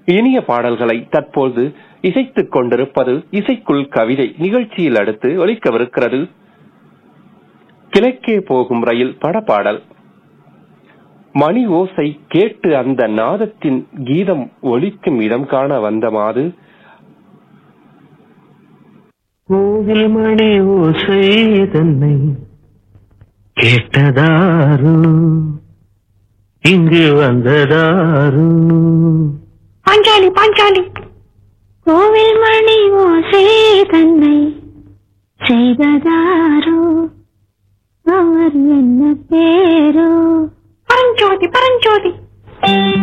இனிய பாடல்களை தற்போது இசைத்துக் கொண்டிருப்பது இசைக்குள் கவிதை நிகழ்ச்சியில் அடுத்து ஒலிக்கவிருக்கிறது கிழக்கே போகும் ரயில் படப்பாடல் மணி ஓசை கேட்டு அந்த நாதத்தின் கீதம் ஒலிக்கும் இடம் காண வந்த மாது கோவில் மணி ஓசை தன்னை கேட்டதாரு இங்கு வந்ததாரு பாஞ்சாலி பாஞ்சாலி கோவில் மணி ஓசை தன்னை செய்ததாரோ அவர் என்ன பேரோ பரஞ்சோதி பரஞ்சோதி